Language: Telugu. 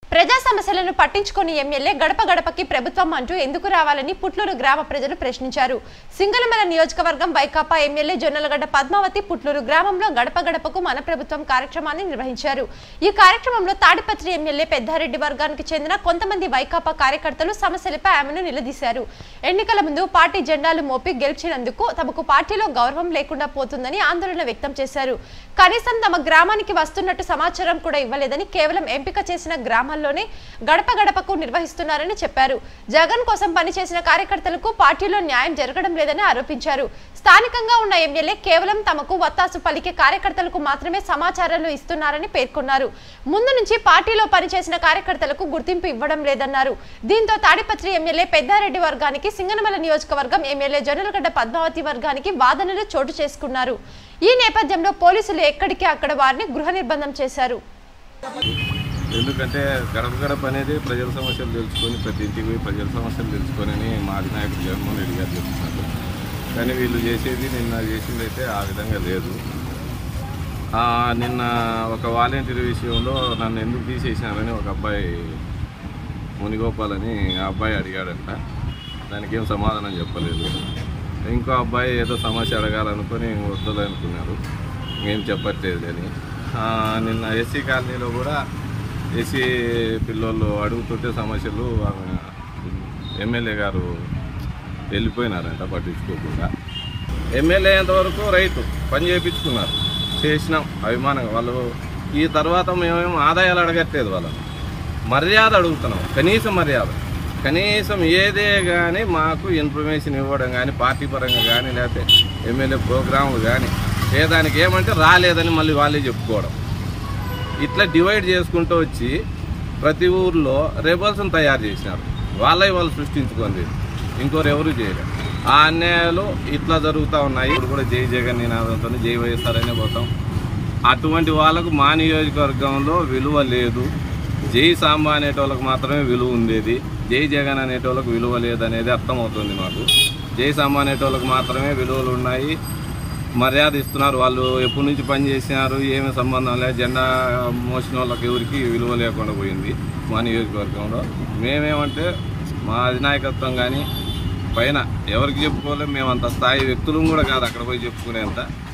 ప్రజా సమస్యలను పట్టించుకొని ఎమ్మెల్యే గడప గడపకి ప్రభుత్వం అంటూ ఎందుకు రావాలని పుట్లూరు గ్రామ ప్రజలు ప్రశ్నించారు సింగనమల నియోజకవర్గం వైకాపా ఎమ్మెల్యే జొన్నలగడ్డ పద్మావతి పుట్లూరు గ్రామంలో గడప గడపకు మన ప్రభుత్వం కార్యక్రమాన్ని నిర్వహించారు ఈ కార్యక్రమంలో తాడిపత్రి ఎమ్మెల్యే పెద్దారెడ్డి వర్గానికి చెందిన కొంతమంది వైకాపా కార్యకర్తలు సమస్యలపై ఆమెను నిలదీశారు ఎన్నికల ముందు పార్టీ జెండాలు మోపి గెలిచినందుకు తమకు పార్టీలో గౌరవం లేకుండా పోతుందని ఆందోళన వ్యక్తం చేశారు కనీసం తమ గ్రామానికి వస్తున్నట్టు సమాచారం కూడా ఇవ్వలేదని కేవలం ఎంపిక చేసిన గ్రామాల్లోనే గడప గడపకు నిర్వహిస్తున్నారని చెప్పారు జగన్ కోసం పనిచేసిన కార్యకర్తలకు పార్టీలో న్యాయం జరగడం లేదని ఆరోపించారు స్థానికంగా ఉన్న ఎమ్మెల్యే కేవలం తమకు వత్తాసు పలికే కార్యకర్తలకు మాత్రమే సమాచారాలు ఇస్తున్నారని పేర్కొన్నారు ముందు నుంచి పార్టీలో పనిచేసిన కార్యకర్తలకు గుర్తింపు ఇవ్వడం లేదన్నారు దీంతో తాడిపత్రి ఎమ్మెల్యే పెద్దారెడ్డి వర్గానికి సింగనమల నియోజకవర్గం ఎమ్మెల్యే జొన్నలగడ్డ పద్మావతి వర్గానికి వాదనలు చోటు చేసుకున్నారు ఈ నేపథ్యంలో పోలీసులు ఎక్కడికి అక్కడ వారిని గృహ నిర్బంధం చేశారు ఎందుకంటే గడప గడప అనేది ప్రజల సమస్యలు తెలుసుకొని ప్రతి ఇంటికి పోయి ప్రజల సమస్యలు తెలుసుకొని అని మా అధినాయకుడు జగన్మోహన్ రెడ్డి గారు చెప్తున్నారు కానీ వీళ్ళు చేసేది నిన్న చేసింది అయితే ఆ విధంగా లేదు ఆ, నిన్న ఒక వాలంటీర్ విషయంలో నన్ను ఎందుకు తీసేసినారని ఒక అబ్బాయి మునిగోపాల్ అని ఆ అబ్బాయి అడిగాడంట దానికి ఏం సమాధానం చెప్పలేదు ఇంకో అబ్బాయి ఏదో సమస్య అడగాలనుకొని వద్దు అనుకున్నారు ఏం చెప్పట్లేదు అని ఆ, నిన్న ఎస్సీ కాలనీలో కూడా ఎస్సీ పిల్లోళ్ళు అడుగుతుంటే సమస్యలు ఆమె ఎమ్మెల్యే గారు వెళ్ళిపోయినారంట పట్టించుకోకుండా ఎమ్మెల్యే అయ్యేంతవరకు రైతు పని చేయించుకున్నారు చేసినాం అభిమానంగా వాళ్ళు ఈ తర్వాత మేమేం ఆదాయాలు అడగట్లేదు వాళ్ళని మర్యాద అడుగుతున్నాం కనీసం మర్యాద కనీసం ఏదే కానీ మాకు ఇన్ఫర్మేషన్ ఇవ్వడం కానీ పార్టీ పరంగా కానీ లేకపోతే ఎమ్మెల్యే ప్రోగ్రాములు కానీ ఏదానికి ఏమంటే రాలేదని మళ్ళీ వాళ్ళే చెప్పుకోవడం ఇట్లా డివైడ్ చేసుకుంటూ వచ్చి ప్రతి ఊర్లో రెబల్స్ని తయారు చేసినారు వాళ్ళే వాళ్ళు సృష్టించుకుంది ఇంకోరు ఎవరు చేయలేరు ఆ అన్యాయాలు ఇట్లా జరుగుతూ ఉన్నాయి ఇప్పుడు కూడా జై జగన్ నినాదంతో జై వైఎస్ఆర్ అనే పోతాం అటువంటి వాళ్ళకు మా నియోజకవర్గంలో విలువ లేదు జై సాంబా అనేటోళ్ళకి మాత్రమే విలువ ఉండేది జై జగన్ అనేటోళ్ళకి విలువ లేదనేది అర్థమవుతుంది మాకు జై సాంబా అనేటోళ్ళకి మాత్రమే విలువలు ఉన్నాయి మర్యాద ఇస్తున్నారు వాళ్ళు ఎప్పటి నుంచి పని చేసినారు ఏమి సంబంధం లేదు జెండా మోసిన వాళ్ళకి ఎవరికి విలువ లేకుండా పోయింది మా నియోజకవర్గంలో మేమేమంటే మా అధినాయకత్వం కానీ పైన ఎవరికి చెప్పుకోలేము మేము అంత స్థాయి వ్యక్తులు కూడా కాదు అక్కడ పోయి చెప్పుకునేంత